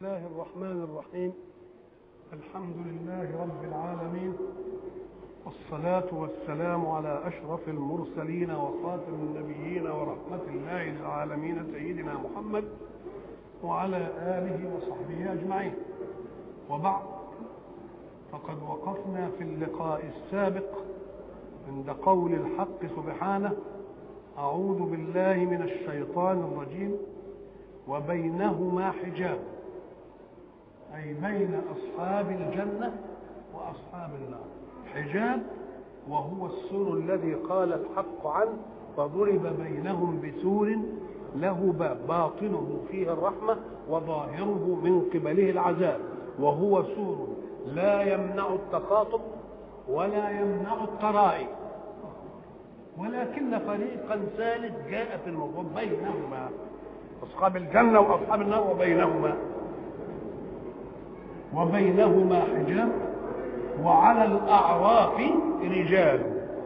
الله الرحمن الرحيم الحمد لله رب العالمين والصلاة والسلام على أشرف المرسلين وخاتم النبيين ورحمة الله للعالمين سيدنا محمد وعلى آله وصحبه أجمعين وبعد فقد وقفنا في اللقاء السابق عند قول الحق سبحانه أعوذ بالله من الشيطان الرجيم وبينهما حجاب أي بين أصحاب الجنة وأصحاب النار حجاب وهو السور الذي قال الحق عنه فضرب بينهم بسور له باب باطنه فيه الرحمة وظاهره من قبله العذاب وهو سور لا يمنع التخاطب ولا يمنع الترائي ولكن فريقا ثالث جاء في الموضوع بينهما أصحاب الجنة وأصحاب النار وبينهما وبينهما حجاب وعلى الأعراف رجال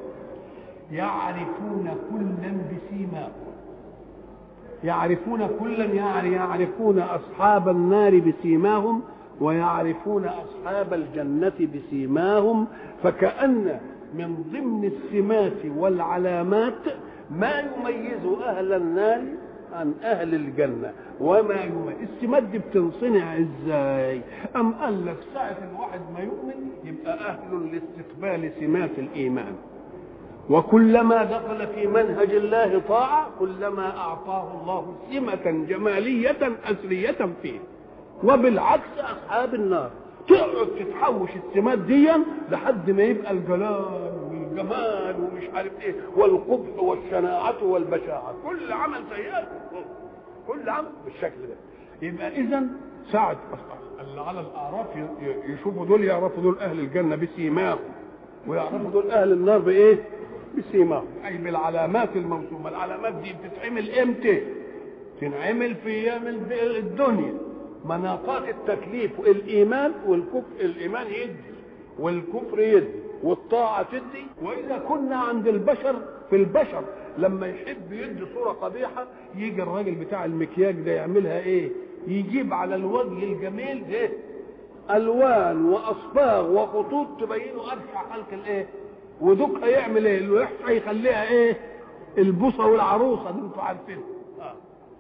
يعرفون كلا بسيماهم يعرفون كلا يعني يعرفون أصحاب النار بسيماهم ويعرفون أصحاب الجنة بسيماهم فكأن من ضمن السمات والعلامات ما يميز أهل النار عن أهل الجنة وما يميز السمات دي بتنصنع ازاي أم قال لك ساعة الواحد ما يؤمن يبقى أهل لاستقبال سمات الإيمان وكلما دخل في منهج الله طاعة كلما أعطاه الله سمة جمالية أسرية فيه وبالعكس أصحاب النار تقعد تتحوش السمات دي لحد ما يبقى الجلال والجمال ومش عارف ايه والقبح والشناعة والبشاعة كل عمل سيئات كل عمل بالشكل ده يبقى اذا ساعة اللي على الاعراف يشوفوا دول يعرفوا دول اهل الجنة بسيماهم ويعرفوا دول اهل النار بايه؟ بسيماهم اي بالعلامات الموسومة العلامات دي بتتعمل امتى؟ تنعمل في ايام الدنيا مناطات التكليف الايمان والكفر الايمان يدي والكفر يدي والطاعه تدي واذا كنا عند البشر في البشر لما يحب يدي صوره قبيحه يجي الراجل بتاع المكياج ده يعملها ايه يجيب على الوجه الجميل ده الوان واصباغ وخطوط تبينه ارشع خلق الايه ودوك هيعمل ايه الوحشه يخليها ايه البوصه والعروسه دي انتوا عارفينها آه.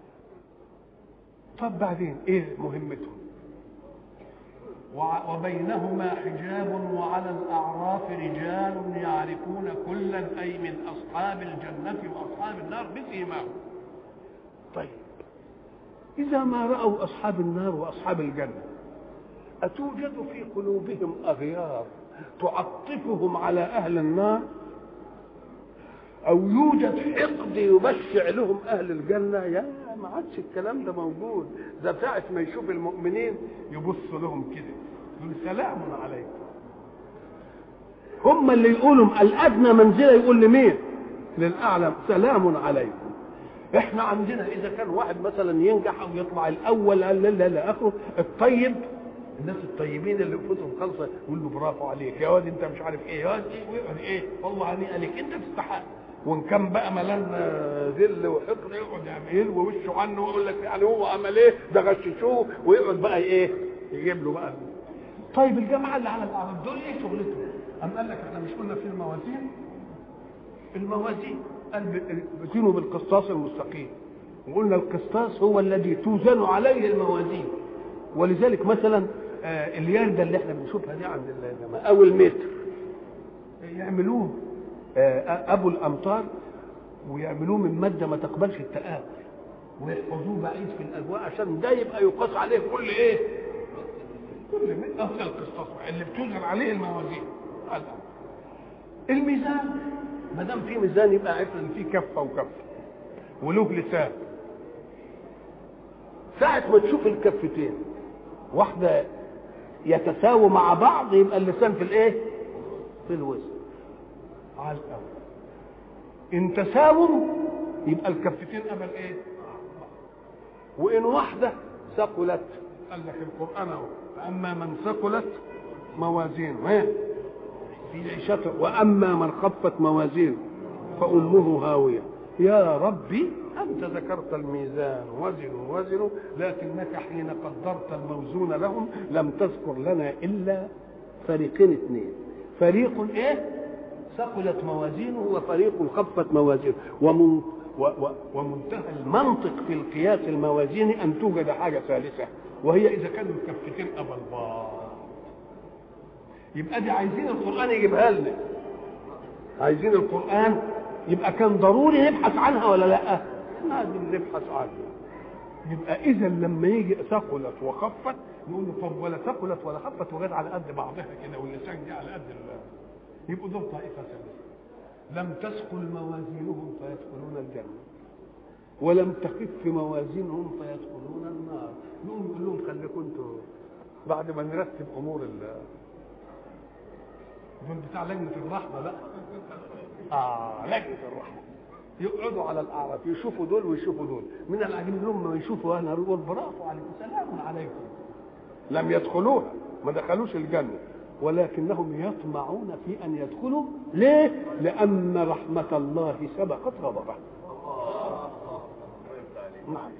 طب بعدين ايه مهمتهم وبينهما حجاب وعلى الاعراف رجال يعرفون كلا اي من اصحاب الجنه واصحاب النار بسيماهم طيب اذا ما راوا اصحاب النار واصحاب الجنه اتوجد في قلوبهم اغيار تعطفهم على اهل النار او يوجد حقد يبشع لهم اهل الجنه يا ما عادش الكلام ده موجود ده ساعة ما يشوف المؤمنين يبص لهم كده يقول سلام عليكم هم اللي يقولوا الادنى منزله يقول لمين للاعلى سلام عليكم احنا عندنا اذا كان واحد مثلا ينجح او يطلع الاول لا لا لا اخره الطيب الناس الطيبين اللي انفسهم خالصه يقول له برافو عليك يا واد انت مش عارف ايه يا واد ايه ويقعد ايه والله هنيئا عليك انت تستحق وان كان بقى ملان ذل وحقد يقعد يعمل ووشه عنه ويقول لك يعني هو عمل ايه ده غششوه ويقعد بقى ايه يجيب له بقى طيب الجماعه اللي على الاعراض دول ايه شغلتهم؟ قام قال لك احنا مش قلنا في الموازين الموازين قال بتينوا بالقسطاس المستقيم وقلنا القسطاس هو الذي توزن عليه الموازين ولذلك مثلا آه الياردة اللي احنا بنشوفها دي عند الجماعه او المتر يعملوه ابو الامطار ويعملوه من ماده ما تقبلش التآب ويحفظوه بعيد في الاجواء عشان ده يبقى يقاس عليه كل ايه؟ كل اصل القسطاس اللي بتوزن عليه الموازين الميزان ما دام في ميزان يبقى عارف ان في كفه وكفه وله لسان ساعة ما تشوف الكفتين واحدة يتساووا مع بعض يبقى اللسان في الايه؟ في الوزن على الاول ان تساووا يبقى الكفتين قبل ايه وان واحده ثقلت قال لك القران اهو فاما من ثقلت موازينه ايه في عيشته واما من خفت موازينه فامه هاويه يا ربي أنت ذكرت الميزان وزنوا وزنوا لكنك حين قدرت الموزون لهم لم تذكر لنا إلا فريقين اثنين فريق إيه ثقلت موازينه وفريق خفت موازينه ومن و و ومنتهى المنطق في القياس الموازيني أن توجد حاجة ثالثة وهي إذا كانوا الكفتين أبا البعض يبقى دي عايزين القرآن يجيبها لنا عايزين القرآن يبقى كان ضروري نبحث عنها ولا لا لازم نبحث عنها يبقى اذا لما يجي ثقلت وخفت نقول له طب ولا ثقلت ولا خفت وجت على قد بعضها كده واللسان جه على قد يبقوا دول طائفه ثالثه لم تثقل موازينهم فيدخلون الجنه ولم تخف موازينهم فيدخلون النار نقوم نقول لهم خليكم انتوا بعد ما نرتب امور الله دول بتاع لجنه الرحمه بقى اه لجنه الرحمه يقعدوا على الاعراف يشوفوا دول ويشوفوا دول من العجيب لهم ما يشوفوا اهل يقول برافو عليكم سلام عليكم لم يدخلوها ما دخلوش الجنه ولكنهم يطمعون في ان يدخلوا ليه لان رحمه الله سبقت غضبه نعم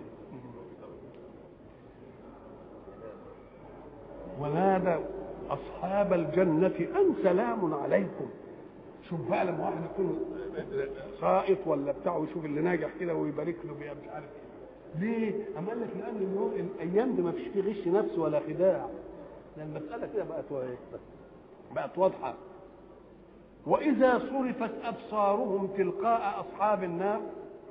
ونادى اصحاب الجنه ان سلام عليكم شوف بقى لما واحد يكون سائط ولا بتاع ويشوف اللي ناجح كده ويبارك له بيها مش عارف ايه ليه؟ أما قال لك لأن اليوم الأيام دي ما فيش فيه غش نفس ولا خداع لأن المسألة كده بقت بقت واضحة وإذا صرفت أبصارهم تلقاء أصحاب النار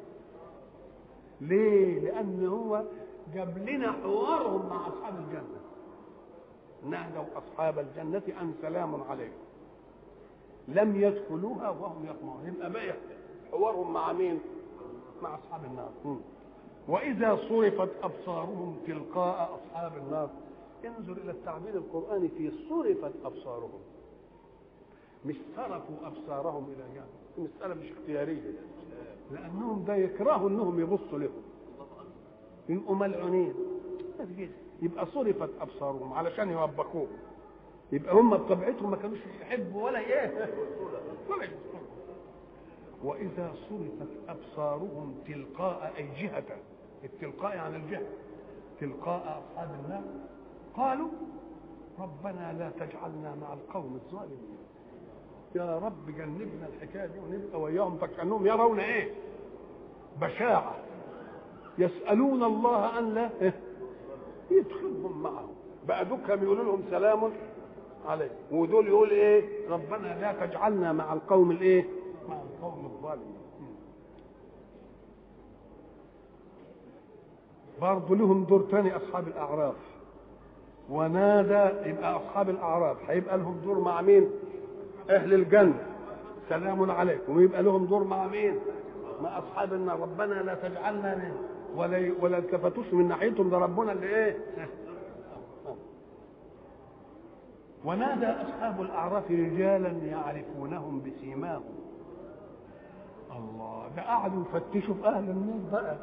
ليه؟ لأن هو جاب لنا حوارهم مع أصحاب الجنة نادوا أصحاب الجنة أن سلام عليكم لم يدخلوها وهم يطمعون يبقى بقى حوارهم مع مين؟ مع اصحاب النار م. واذا صرفت ابصارهم تلقاء اصحاب النار انظر الى التعبير القراني في صرفت ابصارهم مش صرفوا ابصارهم الى جهه المساله مش اختياريه لانهم ده يكرهوا انهم يبصوا لهم يبقوا ملعونين يبقى صرفت ابصارهم علشان يوبخوهم يبقى هم بطبيعتهم ما كانوش يحبوا ولا ايه ولا يبصروا واذا صرفت ابصارهم تلقاء اي جهه التلقاء عن الجهه تلقاء اصحاب النار قالوا ربنا لا تجعلنا مع القوم الظالمين يا رب جنبنا الحكايه دي ونبقى وياهم فكانهم يرون ايه بشاعه يسالون الله ان لا يدخلهم معهم بقى دكهم يقولوا لهم سلام عليه ودول يقول ايه ربنا لا تجعلنا مع القوم الايه مع القوم الظالمين برضه لهم دور تاني اصحاب الاعراف ونادى يبقى اصحاب الاعراف هيبقى لهم دور مع مين اهل الجنه سلام عليكم ويبقى لهم دور مع مين مع اصحاب النار ربنا لا تجعلنا من ولا ولا التفتوش من ناحيتهم ده ربنا اللي ايه ونادى أصحاب الأعراف رجالا يعرفونهم بسيماهم الله ده قعدوا يفتشوا في أهل النار بقى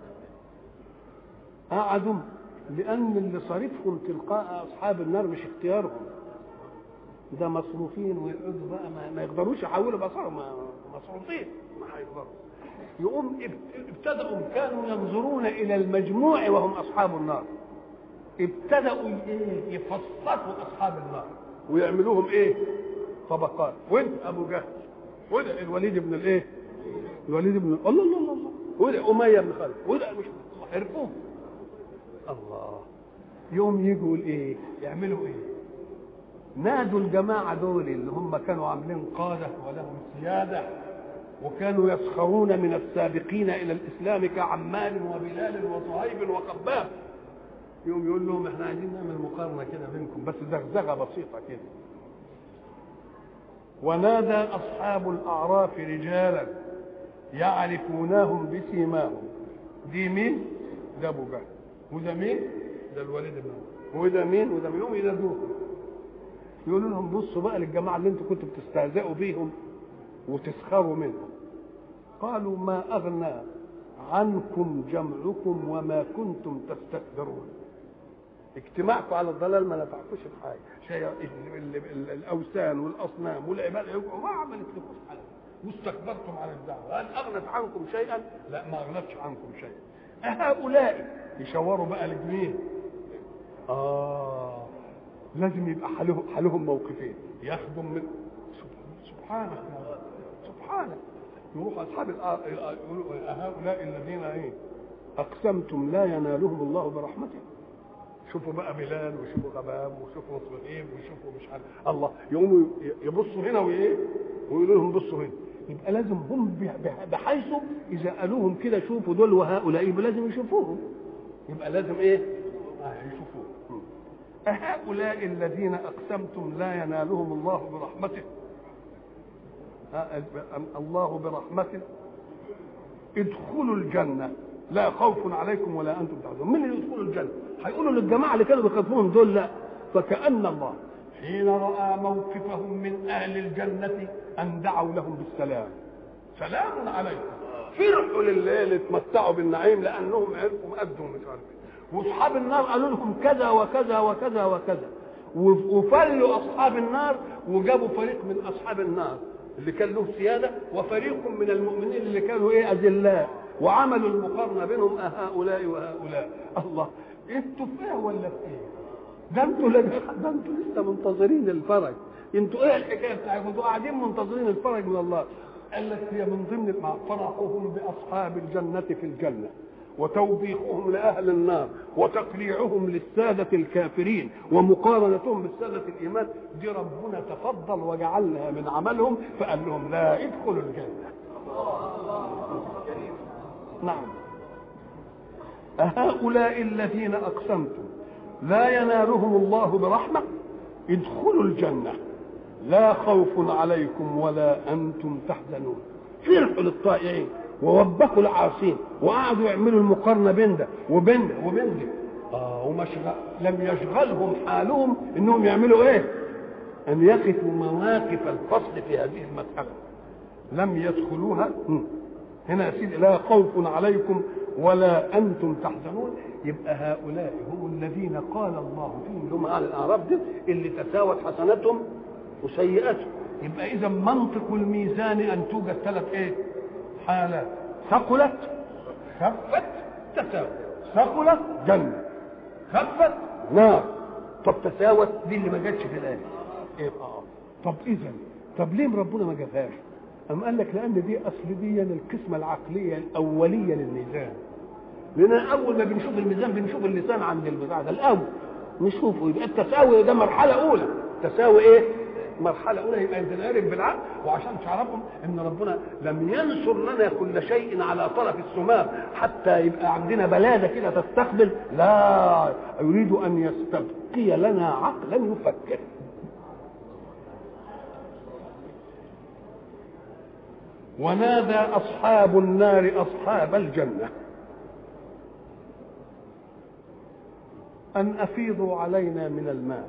قعدوا لأن اللي صارفهم تلقاء أصحاب النار مش اختيارهم ده مصروفين ويقعدوا بقى ما, ما يقدروش يحولوا بصرهم مصروفين ما هيقدروا يقوم ابتدأوا كانوا ينظرون إلى المجموع وهم أصحاب النار ابتدأوا ايه يفصفوا أصحاب النار ويعملوهم ايه طبقات وانت أبو جهل وده الوليد بن الايه الوليد بن الله الله الله الله وده أمية بن خالد وده مش عرفوه الله يوم يجوا ايه يعملوا ايه نادوا الجماعة دول اللي هم كانوا عاملين قادة ولهم سيادة وكانوا يسخرون من السابقين إلى الإسلام كعمال وبلال وصهيب وخباب يوم يقول لهم احنا عايزين نعمل مقارنة كده بينكم بس زغزغة بسيطة كده ونادى أصحاب الأعراف رجالا يعرفونهم بسيماهم دي مين؟ ده أبو جهل وده مين؟ ده الوليد بن وده مين؟ وده مين؟ يوم ينادوهم يقولوا لهم بصوا بقى للجماعة اللي انتوا كنتوا بتستهزئوا بيهم وتسخروا منهم قالوا ما أغنى عنكم جمعكم وما كنتم تستكبرون اجتماعكم على الضلال ما نفعكوش في حاجه شيء الاوثان والاصنام والعباده ما عملت لكم حاجه واستكبرتم عن الدعوه هل اغنت عنكم شيئا؟ لا ما اغنتش عنكم شيئا هؤلاء يشوروا بقى لجميل اه لازم يبقى حالهم حالهم موقفين ياخدوا من سبحانك سبحانك يروح اصحاب يقولوا هؤلاء الذين ايه اقسمتم لا ينالهم الله برحمته شوفوا بقى بلال وشوفوا غمام وشوفوا صهيب وشوفوا مش عارف الله يقوموا يبصوا هنا وايه ويقولوا لهم بصوا هنا يبقى لازم هم بحيث اذا قالوهم كده شوفوا دول وهؤلاء يبقى لازم يشوفوهم يبقى لازم ايه آه يشوفوهم أهؤلاء الذين أقسمتم لا ينالهم الله برحمته الله برحمته ادخلوا الجنة لا خوف عليكم ولا أنتم تحزنون من اللي يدخلوا الجنة هيقولوا للجماعة اللي كانوا بيخافوهم دول لا فكأن الله حين رأى موقفهم من أهل الجنة أن دعوا لهم بالسلام سلام عليكم فرحوا لليل اتمتعوا بالنعيم لأنهم عرفوا أدوا مش عارف واصحاب النار قالوا لهم كذا وكذا وكذا وكذا وفلوا اصحاب النار وجابوا فريق من اصحاب النار اللي كان له سياده وفريق من المؤمنين اللي كانوا ايه اذلاء وعملوا المقارنه بينهم هؤلاء وهؤلاء الله انتوا في ايه ولا في ايه؟ ده انتوا ده انتوا لسه منتظرين الفرج انتوا ايه الحكايه بتاعتكم؟ انتوا قاعدين منتظرين الفرج من الله قال لك هي من ضمن فرحهم باصحاب الجنه في الجنه وتوبيخهم لأهل النار وتقريعهم للسادة الكافرين ومقارنتهم بالسادة الإيمان دي ربنا تفضل وجعلها من عملهم فقال لهم لا ادخلوا الجنة نعم أهؤلاء الذين أقسمتم لا ينالهم الله برحمة ادخلوا الجنة لا خوف عليكم ولا أنتم تحزنون فرحوا للطائعين ووبخوا العاصين وقعدوا يعملوا المقارنه بين ده وبين ده وبين ده اه ومشغل لم يشغلهم حالهم انهم يعملوا ايه؟ ان يقفوا مواقف الفصل في هذه المساله لم يدخلوها هنا يا سيدي لا خوف عليكم ولا انتم تحزنون يبقى هؤلاء هم الذين قال الله فيهم اللي هم اهل الاعراب دي اللي تساوت حسناتهم وسيئاتهم يبقى اذا منطق الميزان ان توجد ثلاث ايه؟ حالات ثقلت خفت تساوت ثقلت جنة خفت نار طب تساوت دي اللي ما جاتش في الآية إيه آه. طب إذا طب ليه ربنا ما جابهاش؟ أم قال لك لأن دي أصل دي القسمة العقلية الأولية للميزان لأن أول ما بنشوف الميزان بنشوف اللسان عند البتاع ده الأول نشوفه يبقى التساوي ده مرحلة أولى تساوي إيه؟ مرحله اولى يبقى انت عارف بالعقل وعشان تعرفهم ان ربنا لم ينصر لنا كل شيء على طرف السمام حتى يبقى عندنا بلاده كده تستقبل لا يريد ان يستبقي لنا عقلا يفكر ونادى اصحاب النار اصحاب الجنه ان افيضوا علينا من الماء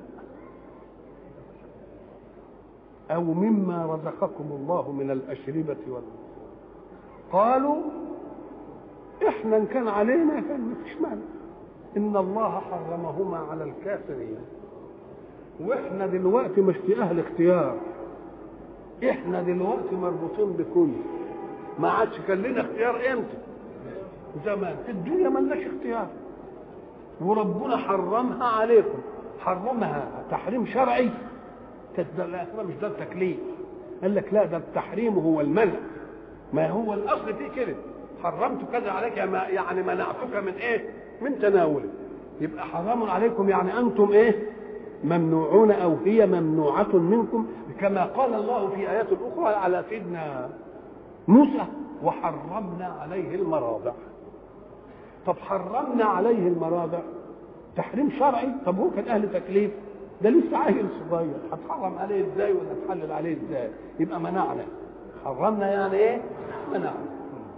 أو مما رزقكم الله من الأشربة وال قالوا إحنا إن كان علينا كان مفيش مانع إن الله حرمهما على الكافرين وإحنا دلوقتي مش في أهل اختيار إحنا دلوقتي مربوطين بكل ما عادش كان لنا اختيار إمتى زمان في الدنيا ملناش اختيار وربنا حرمها عليكم حرمها تحريم شرعي لا مش ده التكليف قال لك لا ده التحريم هو المنع ما هو الاصل فيه كده حرمت كذا عليك يعني منعتك من ايه من تناوله يبقى حرام عليكم يعني انتم ايه ممنوعون او هي ممنوعه منكم كما قال الله في ايات اخرى على سيدنا موسى وحرمنا عليه المراضع طب حرمنا عليه المراضع تحريم شرعي طب هو كان اهل تكليف ده لسه عيل صغير هتحرم عليه ازاي ولا تحلل عليه ازاي يبقى منعنا حرمنا يعني ايه منعنا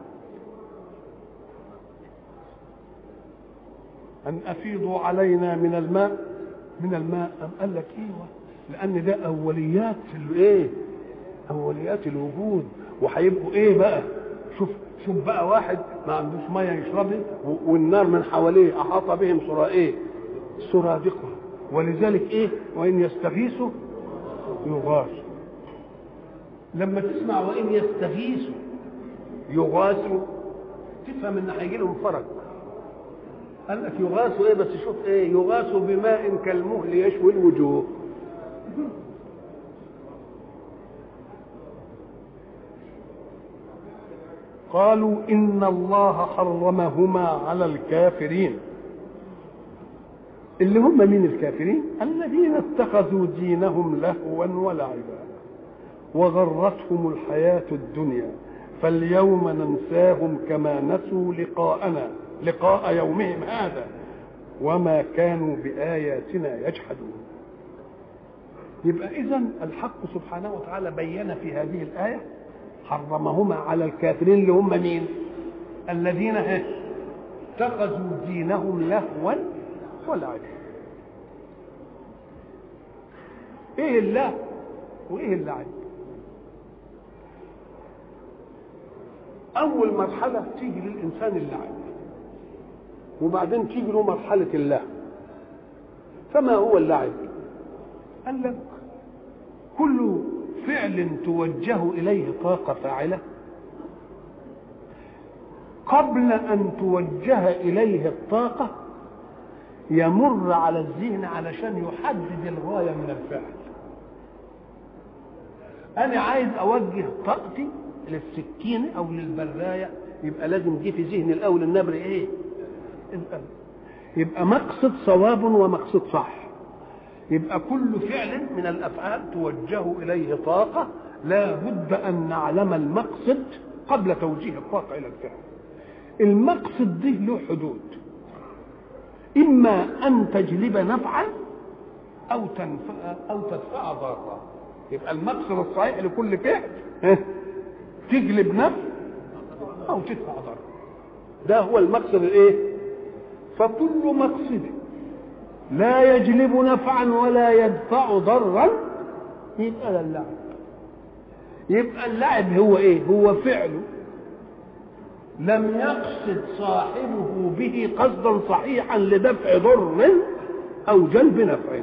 ان افيضوا علينا من الماء من الماء أم قال لك ايوه لان ده اوليات الايه اوليات الوجود وهيبقوا ايه بقى شوف شوف بقى واحد ما عندوش ميه يشربها والنار من حواليه احاط بهم سرى ايه سرادقها ولذلك ايه وان يستغيثوا يغاثوا لما تسمع وان يستغيثوا يغاثوا تفهم ان هيجي لهم فرج قال لك يغاثوا ايه بس شوف ايه يغاثوا بماء كالمهل يشوي الوجوه قالوا ان الله حرمهما على الكافرين اللي هم مين الكافرين الذين اتخذوا دينهم لهوا ولعبا وغرتهم الحياة الدنيا فاليوم ننساهم كما نسوا لقاءنا لقاء يومهم هذا وما كانوا بآياتنا يجحدون يبقى إذا الحق سبحانه وتعالى بين في هذه الآية حرمهما على الكافرين اللي هم مين الذين اتخذوا دينهم لهوا ولعبا ايه اللهو وايه اللعب اول مرحله تيجي للانسان اللعب وبعدين تيجي له مرحله اللهو فما هو اللعب قال لك كل فعل توجه اليه طاقه فاعله قبل ان توجه اليه الطاقه يمر على الذهن علشان يحدد الغايه من الفعل انا عايز اوجه طاقتي للسكين او للبرايه يبقى لازم جه في ذهني الاول النبر ايه القلب يبقى مقصد صواب ومقصد صح يبقى كل فعل من الافعال توجه اليه طاقه لا بد ان نعلم المقصد قبل توجيه الطاقه الى الفعل المقصد ده له حدود اما ان تجلب نفعا او تنفع او تدفع ضارا يبقى المقصد الصحيح لكل فعل تجلب نفع او تدفع ضرر ده هو المقصد الايه فكل مقصد لا يجلب نفعا ولا يدفع ضرا يبقى ده اللعب يبقى اللعب هو ايه هو فعله لم يقصد صاحبه به قصدا صحيحا لدفع ضر او جلب نفع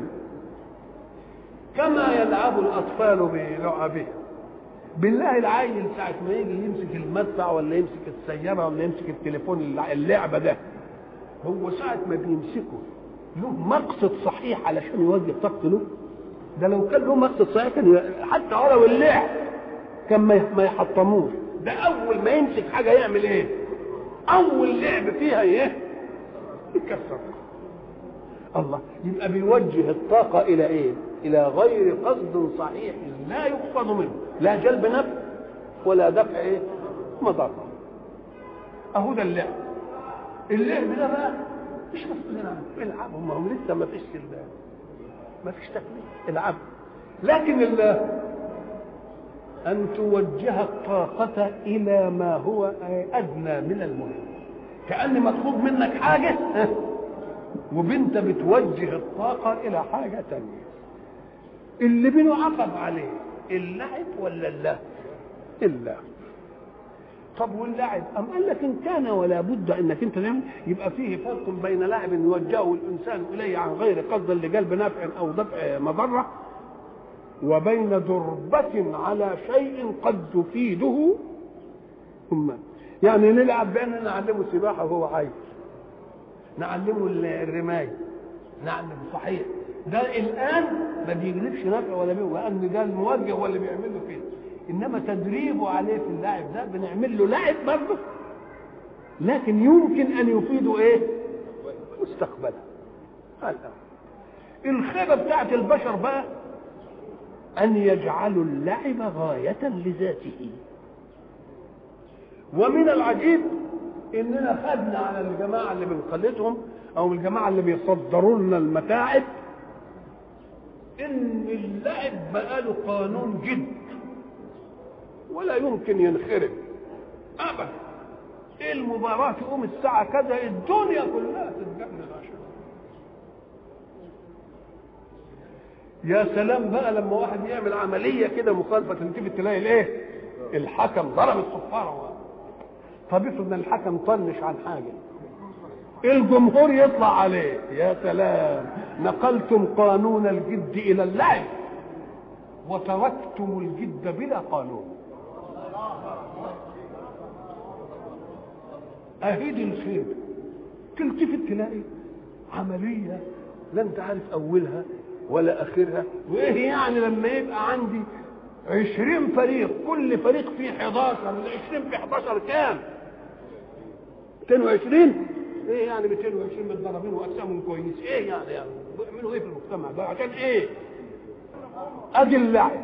كما يلعب الاطفال بلعبهم بالله العيل ساعة ما يجي يمسك المدفع ولا يمسك السيارة ولا يمسك التليفون اللعبة ده هو ساعة ما بيمسكه له مقصد صحيح علشان يوجه طاقته له ده لو كان له مقصد صحيح كان حتى ولو اللعب كان ما يحطموش ده أول ما يمسك حاجة يعمل إيه؟ أول لعب فيها إيه؟ يكسر الله يبقى بيوجه الطاقة إلى إيه؟ إلى غير قصد صحيح لا يقصد منه لا جلب نفع ولا دفع إيه؟ مضرة أهو ده اللعب اللعب ده بقى مش مسؤولين عنه العبوا ما هم لسه ما فيش ما فيش تكليف العبوا لكن الله أن توجه الطاقة إلى ما هو أدنى من المهم كأن مطلوب منك حاجة وبنت بتوجه الطاقة إلى حاجة تانية اللي بنعاقب عليه اللعب ولا اللهو اللهو طب واللعب أم قال لك إن كان ولا بد أنك أنت تعمل يبقى فيه فرق بين لعب يوجهه الإنسان إليه عن غير قصد لجلب نفع أو دفع مضرة وبين ضربة على شيء قد تفيده ثم يعني نلعب بأننا نعلمه سباحة وهو عايز نعلمه الرماية نعلم صحيح ده الآن ما بيجلبش نفع ولا بيه لأن ده الموجه هو اللي بيعمل له كده إنما تدريبه عليه في اللعب ده بنعمل له لعب برضه لكن يمكن أن يفيده إيه؟ مستقبلا الخيبة بتاعت البشر بقى أن يجعلوا اللعب غاية لذاته ومن العجيب إننا خدنا على الجماعة اللي بنقلدهم أو الجماعة اللي بيصدروا لنا المتاعب إن اللعب بقى له قانون جد ولا يمكن ينخرب أبدا المباراة تقوم الساعة كذا الدنيا كلها تتجنن عشان يا سلام بقى لما واحد يعمل عمليه كده مخالفه تلتفت تلاقي الايه؟ الحكم ضرب الصفاره طب افرض ان الحكم طنش عن حاجه الجمهور يطلع عليه يا سلام نقلتم قانون الجد الى اللعب وتركتم الجد بلا قانون اهيد الخير تلتفت تلاقي عمليه لا انت عارف اولها ولا اخرها وايه يعني لما يبقى عندي عشرين فريق كل فريق فيه 11 العشرين في 11 كام 220 ايه يعني 220 متضربين واجسامهم كويس ايه يعني يعني بيعملوا ايه في المجتمع ده عشان ايه ادي اللعب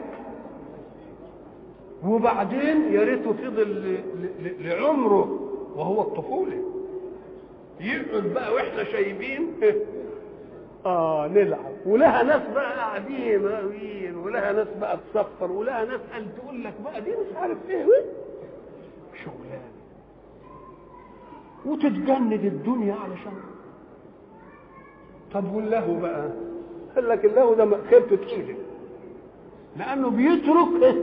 وبعدين يا ريته فضل لعمره وهو الطفوله يقعد بقى واحنا شايبين اه نلعب ولها ناس بقى قاعدين واقفين ولها ناس بقى تصفر ولها ناس قال تقول لك بقى دي مش عارف ايه شغلانه وتتجند الدنيا علشان طب واللهو بقى قال لك اللهو ده خيبته تقيله لانه بيترك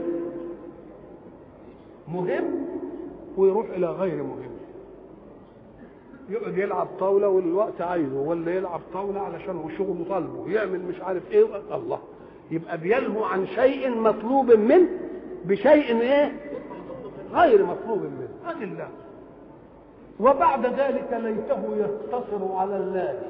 مهم ويروح الى غير مهم يقعد يلعب طاوله والوقت عايزه ولا يلعب طاوله علشان شغله طالبه يعمل مش عارف ايه الله يبقى بيلهو عن شيء مطلوب منه بشيء ايه غير مطلوب منه هذه الله وبعد ذلك ليته يقتصر على الله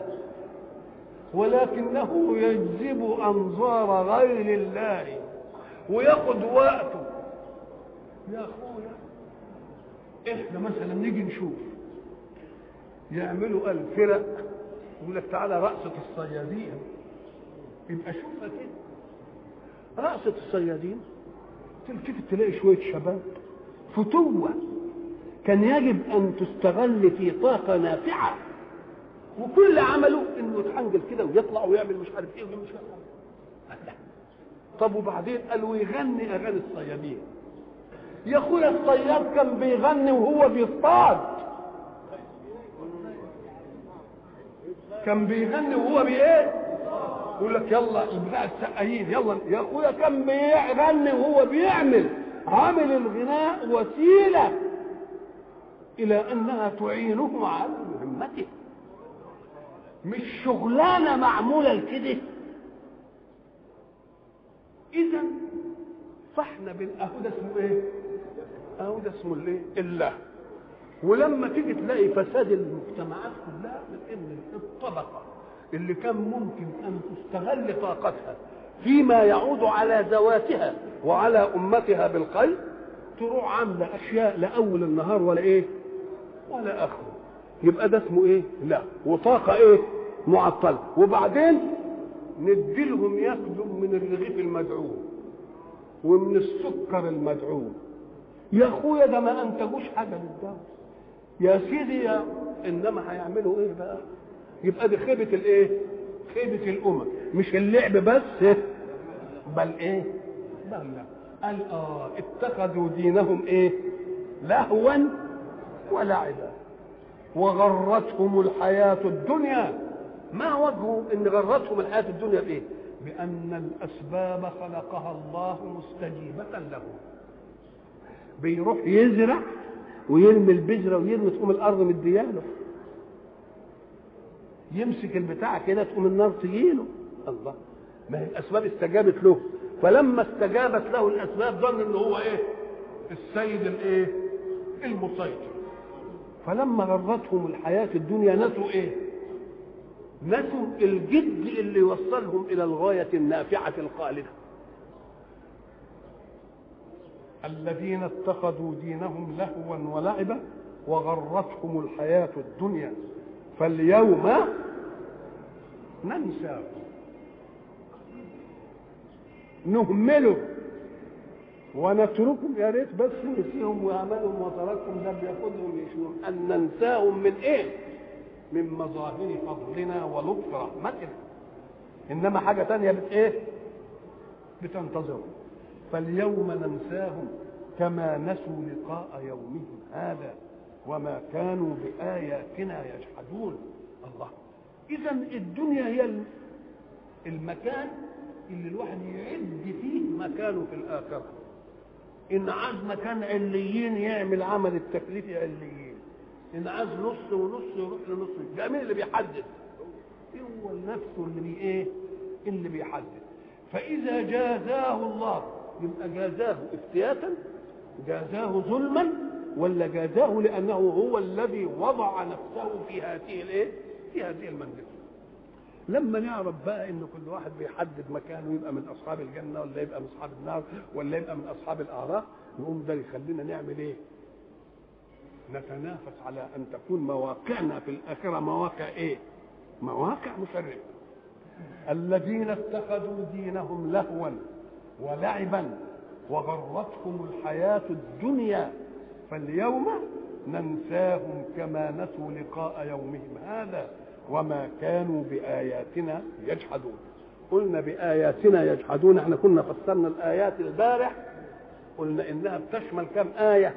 ولكنه يجذب انظار غير الله وياخد وقته يا اخويا احنا مثلا نيجي نشوف يعملوا الفرق يقول لك تعالى رقصة الصيادين يبقى شوفها كده رقصة الصيادين تلتفت تلاقي شوية شباب فتوة كان يجب أن تستغل في طاقة نافعة وكل عمله انه يتحنجل كده ويطلع ويعمل مش عارف ايه ومش عارف ايه طب وبعدين قال ويغني اغاني الصيادين يا اخويا الصياد كان بيغني وهو بيصطاد كان بيغني وهو بايه يقول لك يلا بتاع السقايين يلا يا اخويا كان بيغني وهو بيعمل عامل الغناء وسيله الى انها تعينه على مهمته مش شغلانه معموله لكده اذا فاحنا بن اهو ده اسمه ايه اهو ده اسمه الايه الله ولما تيجي تلاقي فساد المجتمعات كلها من ان الطبقه اللي كان ممكن ان تستغل طاقتها فيما يعود على ذواتها وعلى امتها بالخير تروح عامله اشياء لا اول النهار ولا ايه ولا اخره يبقى ده اسمه ايه لا وطاقه ايه معطله وبعدين نديلهم ياكلوا من الرغيف المدعوم ومن السكر المدعوم يا اخويا ده ما انتجوش حاجه للدوله يا سيدي يا انما هيعملوا ايه بقى يبقى دي خيبه الايه خيبه الامم مش اللعب بس بل ايه بل لا قال اه اتخذوا دينهم ايه لهوا ولعبا وغرتهم الحياة الدنيا ما وجهه ان غرتهم الحياة الدنيا بايه بان الاسباب خلقها الله مستجيبة له بيروح يزرع ويرمي البذرة ويرمي تقوم الارض مدياله يمسك البتاع كده تقوم النار تجيله الله ما هي الاسباب استجابت له فلما استجابت له الاسباب ظن ان هو ايه السيد الايه المسيطر فلما غرتهم الحياة الدنيا نسوا ايه نسوا الجد اللي يوصلهم الى الغاية النافعة الخالدة الذين اتخذوا دينهم لهوا ولعبا وغرتهم الحياة الدنيا فاليوم ننساهم نهمله ونتركهم يا ريت بس نسيهم وعملهم وتركهم ده بياخدهم يشوف ان ننساهم من ايه؟ من مظاهر فضلنا ولطف رحمتنا انما حاجه تانية بت ايه؟ بتنتظرهم فاليوم ننساهم كما نسوا لقاء يومهم هذا وما كانوا بآياتنا يجحدون الله إذا الدنيا هي المكان اللي الواحد يعد فيه مكانه في الآخرة إن عاز مكان عليين يعمل عمل التكليف عليين إن عاز نص ونص يروح لنص ده مين اللي بيحدد هو نفسه اللي بي إيه اللي بيحدد فإذا جازاه الله يبقى جازاه افتياتا جازاه ظلما ولا جازاه لأنه هو الذي وضع نفسه في هذه الايه؟ في هذه المنزلة لما نعرف بقى ان كل واحد بيحدد مكانه يبقى من اصحاب الجنه ولا يبقى من اصحاب النار ولا يبقى من اصحاب الاعراف نقوم ده يخلينا نعمل ايه؟ نتنافس على ان تكون مواقعنا في الاخره مواقع ايه؟ مواقع مشرفه الذين اتخذوا دينهم لهوا ولعبا وغرتهم الحياه الدنيا فاليوم ننساهم كما نسوا لقاء يومهم هذا وما كانوا بآياتنا يجحدون قلنا بآياتنا يجحدون احنا كنا فسرنا الآيات البارح قلنا إنها بتشمل كم آية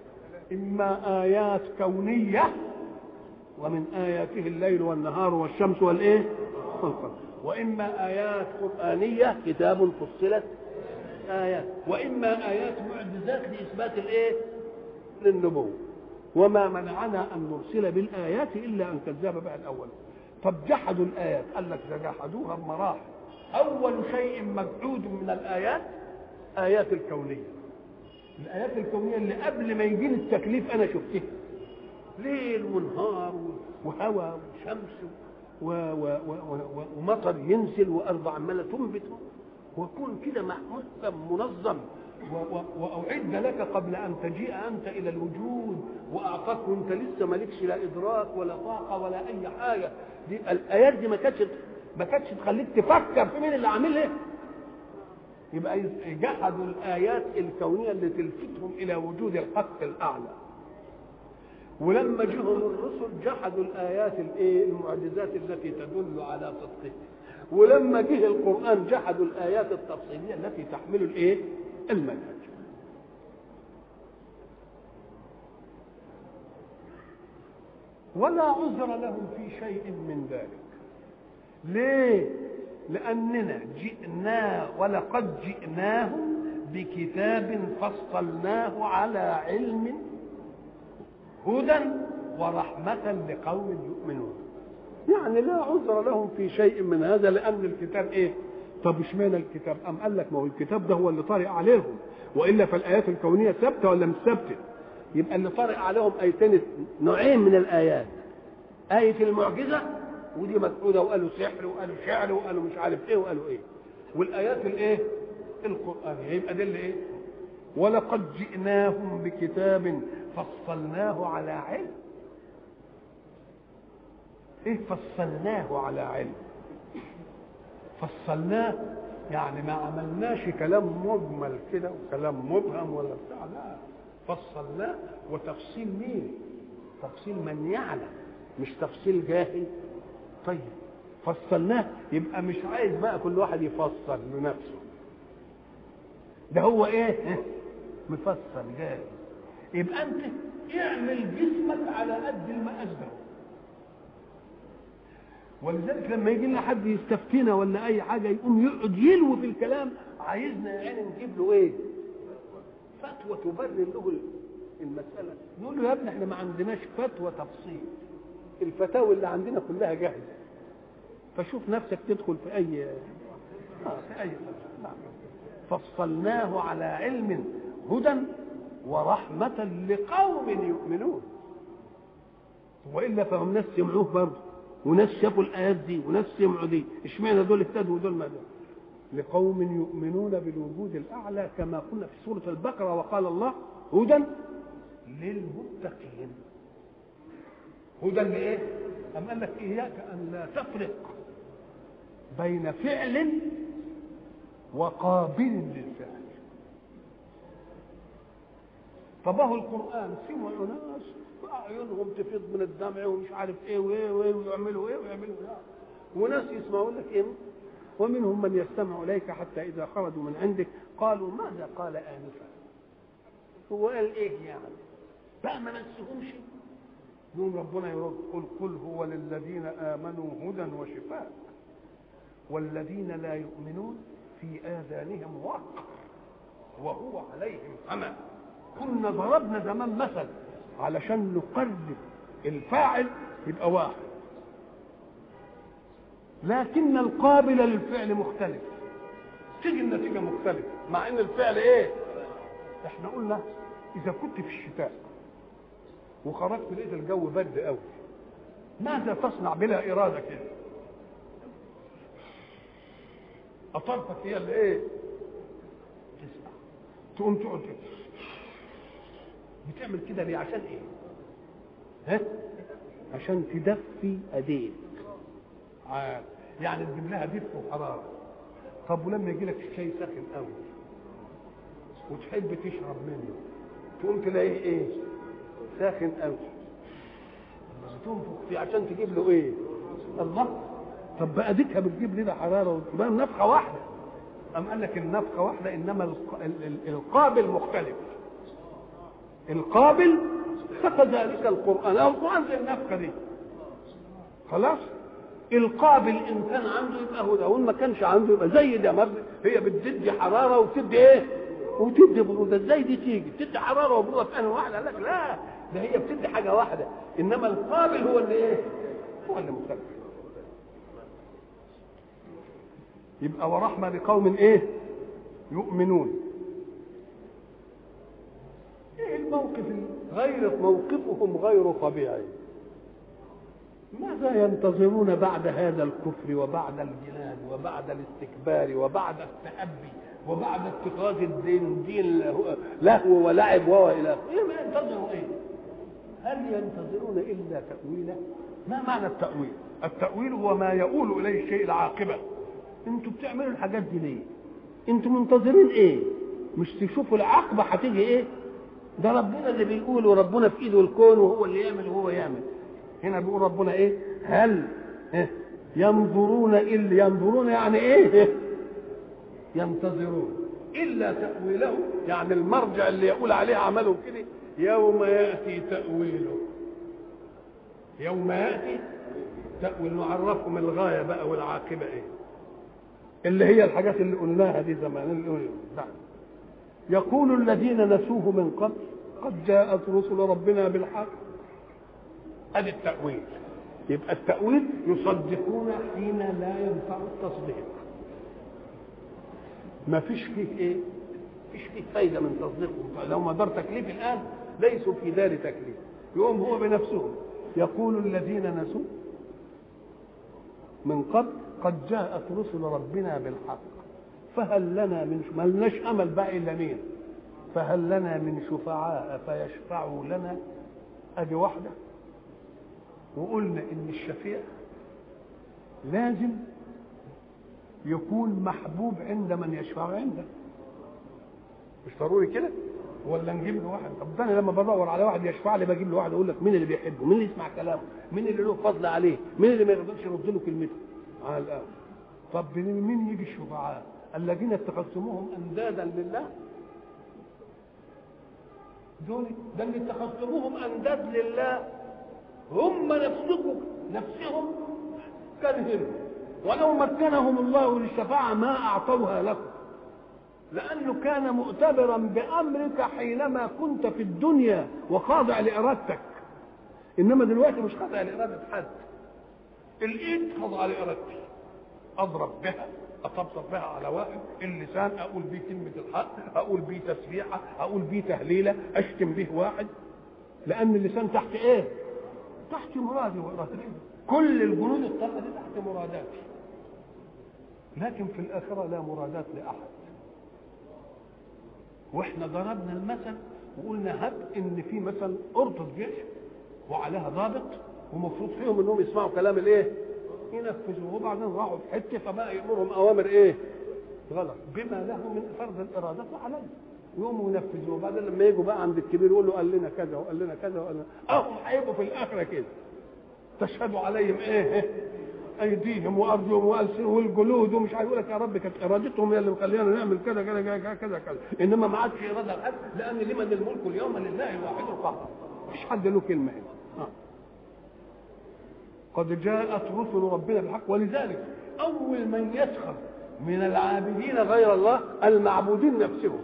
إما آيات كونية ومن آياته الليل والنهار والشمس والإيه والقمر وإما آيات قرآنية كتاب فصلت آيات وإما آيات معجزات لإثبات الإيه للنبوة وما منعنا ان نرسل بالايات الا ان كذب بها الاول طب جحدوا الايات قال لك جحدوها بمراحل اول شيء مجحود من الايات ايات الكونيه الايات الكونيه اللي قبل ما يجيني التكليف انا شفتها ليل ونهار وهواء وشمس و و و و ومطر ينزل وارض عماله تنبت وكون كده محكم منظم واعد لك قبل ان تجيء انت الى الوجود واعطاك وانت لسه مالكش لا ادراك ولا طاقه ولا اي حاجه دي الايات دي ما كانتش ما كانتش تخليك تفكر في مين اللي عامل ايه يبقى جحدوا الايات الكونيه اللي تلفتهم الى وجود الحق الاعلى ولما جهم الرسل جحدوا الايات الايه المعجزات التي تدل على صدقه ولما جه القران جحدوا الايات التفصيليه التي تحمل الايه المنهج ولا عذر لهم في شيء من ذلك ليه لاننا جئنا ولقد جئناهم بكتاب فصلناه على علم هدى ورحمة لقوم يؤمنون يعني لا عذر لهم في شيء من هذا لأن الكتاب إيه طب اشمعنى الكتاب أم قال لك ما هو الكتاب ده هو اللي طارئ عليهم وإلا فالآيات الكونية ثابتة ولا مش ثابتة يبقى اللي طارئ عليهم آيتين نوعين من الآيات آية المعجزة ودي مفقودة وقالوا سحر وقالوا شعر وقالوا مش عارف إيه وقالوا إيه والآيات الإيه القرآنية يبقى ده اللي إيه ولقد جئناهم بكتاب فصلناه على علم ايه فصلناه على علم فصلناه يعني ما عملناش كلام مجمل كده وكلام مبهم ولا بتاع لا فصلناه وتفصيل مين تفصيل من يعلم مش تفصيل جاهل طيب فصلناه يبقى مش عايز بقى كل واحد يفصل لنفسه ده هو ايه مفصل جاهز يبقى انت اعمل جسمك على قد المقاس ده ولذلك لما يجي لنا حد يستفتينا ولا اي حاجه يقوم يقعد يلوي في الكلام عايزنا يا عيني نجيب له ايه؟ فتوى تبرر له المساله نقول له يا ابني احنا ما عندناش فتوى تفصيل الفتاوى اللي عندنا كلها جاهزه فشوف نفسك تدخل في اي آه في اي نعم فصلناه على علم هدى ورحمة لقوم يؤمنون وإلا فهم ناس سمعوه برضه وناس شافوا الآيات دي وناس سمعوا دي اشمعنى دول اهتدوا ودول ما دول لقوم يؤمنون بالوجود الأعلى كما قلنا في سورة البقرة وقال الله هدى للمتقين هدى لإيه؟ أم قال لك إياك أن لا تفرق بين فعل وقابل للفعل طب اهو القران سمعوا ناس اعينهم تفيض من الدمع ومش عارف ايه وايه وايه ويعملوا ايه ويعملوا ايه وناس يسمعوا لك ايه ومنهم من يستمع اليك حتى اذا خرجوا من عندك قالوا ماذا قال انفا هو قال ايه يعني بقى ما نسهمش يوم ربنا يرد قل قل هو للذين امنوا هدى وشفاء والذين لا يؤمنون في آذانهم وقر وهو عليهم عمى كنا ضربنا زمان مثل علشان نقرب الفاعل يبقى واحد لكن القابل للفعل مختلف تيجي النتيجه مختلفه مع ان الفعل ايه احنا قلنا اذا كنت في الشتاء وخرجت لقيت الجو برد قوي ماذا تصنع بلا اراده كده اطرفك هي اللي ايه تسمع تقوم تقعد بتعمل كده ليه عشان ايه ها عشان تدفي ايديك عاد يعني تجيب لها دفء وحراره طب ولما يجي لك الشاي ساخن قوي وتحب تشرب منه تقوم تلاقيه ايه ساخن قوي تنفخ فيه عشان تجيب له ايه الله طب بقى ديكها بتجيب لنا حراره بقى نفخه واحده أم قال لك النفخه واحده انما الق- ال- ال- القابل مختلف القابل فكذلك القران او القران زي النفخه دي خلاص القابل ان كان عنده يبقى هدى وان ما كانش عنده يبقى زي ده ما ب- هي بتدي حراره وبتدي ايه وتدي بروده ازاي دي تيجي بتدي حراره وبروده في انهي واحده قال لك لا ده هي بتدي حاجه واحده انما القابل هو اللي ايه هو اللي مختلف يبقى ورحمه لقوم ايه يؤمنون ايه الموقف غير موقفهم غير طبيعي ماذا ينتظرون بعد هذا الكفر وبعد الجنان وبعد الاستكبار وبعد التأبي وبعد اتخاذ الدين دين لهو ولعب والى اخره ايه ما ينتظروا ايه هل ينتظرون الا تاويله ما معنى التاويل التاويل هو ما يؤول اليه الشيء العاقبه انتوا بتعملوا الحاجات دي ليه انتوا منتظرين ايه مش تشوفوا العاقبه هتيجي ايه ده ربنا اللي بيقول وربنا في ايده الكون وهو اللي يعمل وهو يعمل هنا بيقول ربنا ايه هل إيه؟ ينظرون الا ينظرون يعني ايه ينتظرون الا تاويله يعني المرجع اللي يقول عليه عمله كده يوم ياتي تاويله يوم ياتي تاويل نعرفهم الغايه بقى والعاقبه ايه اللي هي الحاجات اللي قلناها دي زمان اللي قلنا نعم. يقول الذين نسوه من قبل قد جاءت رسل ربنا بالحق ادي التأويل يبقى التأويل يصدقون حين لا ينفع التصديق ما فيش فيه ايه فيش فيه فايدة من تصديقهم لو ما دار تكليف الآن ليسوا في دار تكليف يقوم هو بنفسهم يقول الذين نسوا من قبل قد جاءت رسل ربنا بالحق فهل لنا من ما لناش امل بقى الا مين فهل لنا من شفعاء فيشفعوا لنا ادي واحده وقلنا ان الشفيع لازم يكون محبوب عند من يشفع عنده مش ضروري كده ولا نجيب له واحد طب ده انا لما بدور على واحد يشفع لي بجيب له واحد اقول لك مين اللي بيحبه مين اللي يسمع كلامه مين اللي له فضل عليه مين اللي ما يقدرش يرد له كلمته على الاول طب من مين يجي الشفعاء الذين اتخذتموهم اندادا لله دول ده اللي اتخذتموهم انداد لله هم نفسكم نفسهم كرههم ولو مكنهم الله للشفاعة ما أعطوها لكم لأنه كان مؤتبرا بأمرك حينما كنت في الدنيا وخاضع لإرادتك إنما دلوقتي مش خاضع لإرادة حد الإيد خاضعة لإرادتي أضرب بها أطبطب بها على واحد اللسان أقول بيه كلمة الحق أقول بيه تسبيحة أقول بيه تهليلة أشتم به واحد لأن اللسان تحت إيه؟ تحت مرادي وإرادتي كل الجنود الطاقة دي تحت مراداتي لكن في الآخرة لا مرادات لأحد واحنا ضربنا المثل وقلنا هب ان في مثلا قرطة جيش وعليها ضابط ومفروض فيهم انهم يسمعوا كلام الايه؟ ينفذوه وبعدين راحوا في حته فبقى يامرهم اوامر ايه؟ غلط بما له من فرض الاراده عليه يقوموا ينفذوه وبعدين لما يجوا بقى عند الكبير يقول له قال لنا كذا وقال لنا كذا وقال لنا اهم هيبقوا في الاخره كده تشهد عليهم ايه؟ ايديهم وارجلهم والسنهم والجلود ومش عارف يقول لك يا رب كانت ارادتهم هي اللي مخلينا نعمل كذا كذا كذا كذا كذا انما ما عادش اراده لحد لان لمن الملك اليوم لله الواحد القهار مفيش حد له كلمه هنا آه. قد جاءت رسل ربنا بالحق ولذلك اول من يسخر من العابدين غير الله المعبودين نفسهم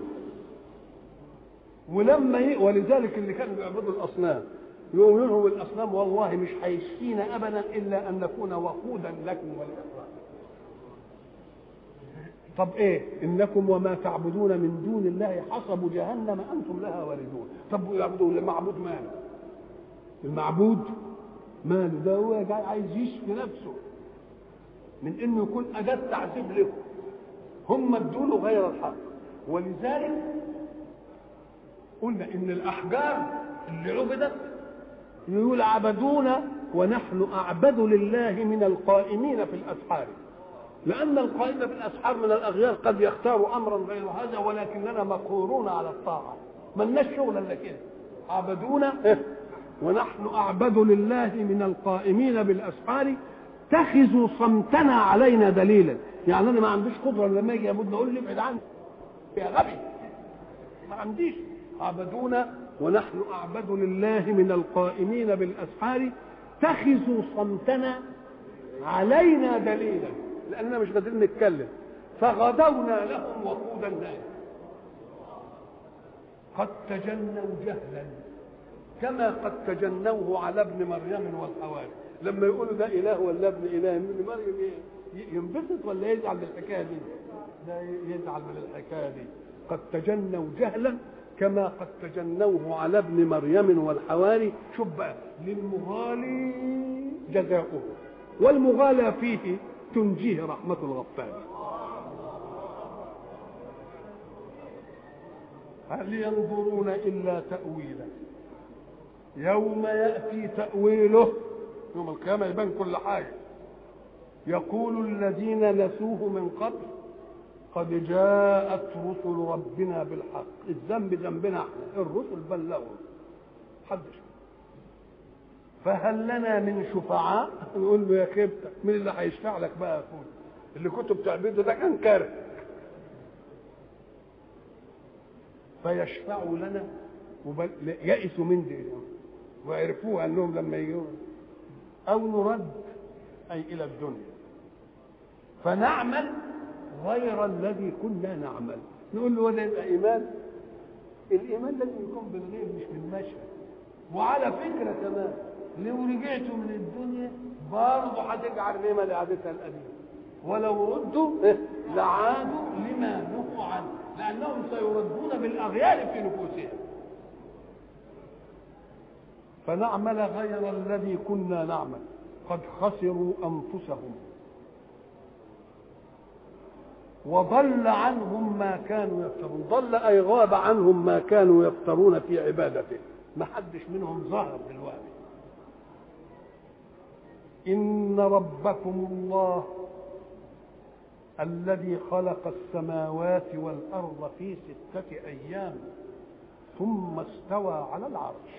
ولما ي... ولذلك اللي كانوا بيعبدوا الاصنام يقولوا لهم الاصنام والله مش هيشفينا ابدا الا ان نكون وقودا لكم ولاخوانكم طب ايه انكم وما تعبدون من دون الله حصب جهنم انتم لها واردون طب يعبدون المعبود ماله المعبود ماله ده هو جاي عايز يشفي نفسه من انه يكون اداه تعذيب لهم هم ادوا غير الحق ولذلك قلنا ان الاحجار اللي عبدت يقول عبدونا ونحن اعبد لله من القائمين في الاسحار لان القائم في الاسحار من الاغيار قد يختار امرا غير هذا ولكننا مقهورون على الطاعه ما لناش شغل الا كده عبدونا ونحن اعبد لله من القائمين بالاسحار اتخذوا صمتنا علينا دليلا يعني انا ما عنديش قدره لما يجي يمد اقول لي ابعد عني يا غبي ما عنديش عبدونا ونحن اعبد لله من القائمين بالاسحار اتخذوا صمتنا علينا دليلا لاننا مش قادرين نتكلم فغدونا لهم وقود النار قد تجنوا جهلا كما قد تجنوه على ابن مريم والحواري لما يقولوا ده اله ولا ابن اله ابن مريم ينبسط ولا يزعل من الحكايه دي؟ ده يزعل من الحكايه دي قد تجنوا جهلا كما قد تجنوه على ابن مريم والحواري شوف بقى للمغالي جزاؤه والمغالى فيه تنجيه رحمة الغفار هل ينظرون إلا تأويله يوم يأتي تأويله يوم القيامة يبان كل حاجة يقول الذين نسوه من قبل قد جاءت رسل ربنا بالحق الذنب ذنبنا احنا الرسل بلغوا حدش فهل لنا من شفعاء نقول له يا خيبتك مين اللي هيشفع لك بقى يا اخويا اللي كنت بتعبده ده كان كاره فيشفعوا لنا وبل... يئسوا من دي وعرفوها انهم لما يجوا او نرد اي الى الدنيا فنعمل غير الذي كنا نعمل نقول له ده يبقى ايمان الايمان لازم يكون بالغيب مش بالمشهد وعلى فكره كمان لو رجعتوا من الدنيا برضه هتجعل نعمه لعادتها القديمه ولو ردوا لعادوا لما نهوا عنه لانهم سيردون بالاغيار في نفوسهم فنعمل غير الذي كنا نعمل قد خسروا انفسهم وضل عنهم ما كانوا يفترون ضل اي غاب عنهم ما كانوا يفترون في عبادته ما حدش منهم ظهر دلوقتي ان ربكم الله الذي خلق السماوات والارض في سته ايام ثم استوى على العرش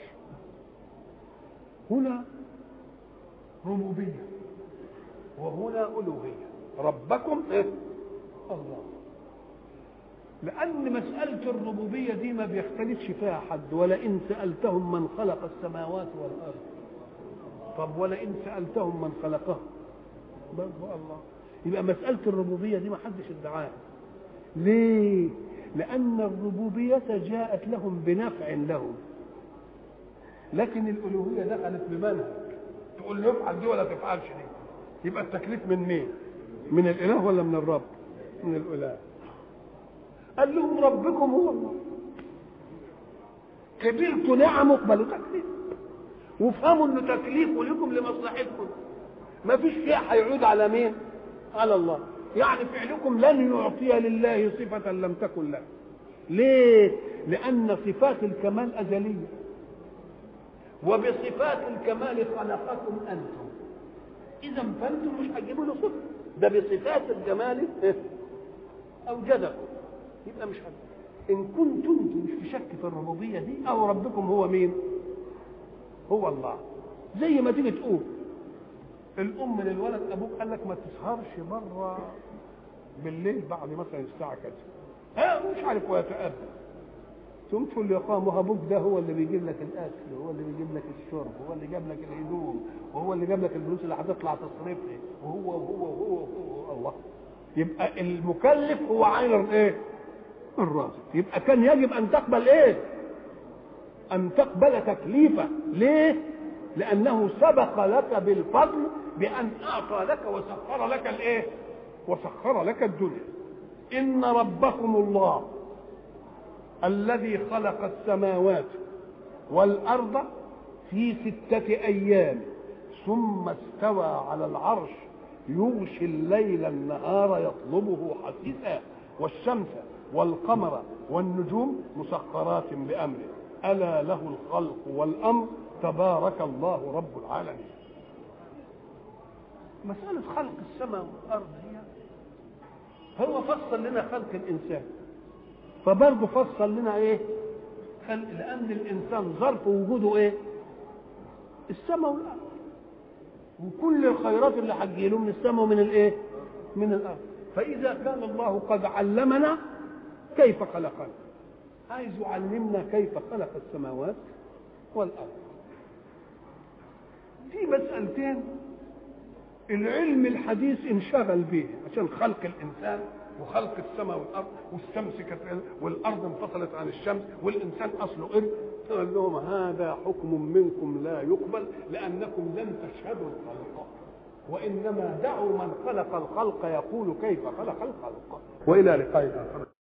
هنا ربوبيه وهنا الوهيه ربكم إيه؟ الله لأن مسألة الربوبية دي ما بيختلفش فيها حد ولئن سألتهم من خلق السماوات والأرض طب ولئن سألتهم من خلقها برضه الله يبقى مسألة الربوبية دي ما حدش ادعاها ليه؟ لأن الربوبية جاءت لهم بنفع لهم لكن الألوهية دخلت بمنهج تقول له افعل دي ولا تفعلش دي يبقى التكليف من مين؟ من الإله ولا من الرب؟ من الأولاد قال لهم ربكم هو الله قبلت نعمه اقبلوا تكليف وافهموا انه تكليفه لكم لمصلحتكم ما فيش شيء هيعود على مين على الله يعني فعلكم لن يعطي لله صفة لم تكن له ليه لأن صفات الكمال أزلية وبصفات الكمال خلقكم أنتم إذا فأنتم مش هتجيبوا له صفة ده بصفات الجمال اوجدكم يبقى مش حد ان كنتم انتم مش في شك في الربوبيه دي او ربكم هو مين هو الله زي ما تيجي تقول الام للولد ابوك قال لك ما تسهرش بره بالليل بعد مثلا الساعه كذا ها مش عارف ويتأدب ثم تقول له يا قام ابوك ده هو اللي بيجيب لك الاكل وهو اللي بيجيب لك الشرب وهو اللي جاب لك الهدوم وهو اللي جاب لك الفلوس اللي هتطلع تصرفها وهو وهو وهو, وهو الله يبقى المكلف هو عين الايه الرازق يبقى كان يجب ان تقبل ايه ان تقبل تكليفه ليه لانه سبق لك بالفضل بان اعطى لك وسخر لك الايه وسخر لك الدنيا إن ربكم الله الذي خلق السماوات والأرض في ستة أيام ثم استوى على العرش يغشي الليل النهار يطلبه حثيثا والشمس والقمر والنجوم مسخرات بأمره ألا له الخلق والأمر تبارك الله رب العالمين مسألة خلق السماء والأرض هي هو فصل لنا خلق الإنسان فبرضه فصل لنا إيه خلق لأن الإنسان ظرف وجوده إيه السماء والأرض وكل الخيرات اللي هتجيله من السماء ومن الإيه من الأرض فإذا كان الله قد علمنا كيف خلقنا عايز يعلمنا كيف خلق السماوات والأرض في مسألتين العلم الحديث انشغل به عشان خلق الانسان وخلق السماء والارض والشمس كانت والارض انفصلت عن الشمس والانسان اصله قرد قال لهم هذا حكم منكم لا يقبل لانكم لم تشهدوا الخلق وانما دعوا من خلق الخلق يقول كيف خلق الخلق والى لقاء اخر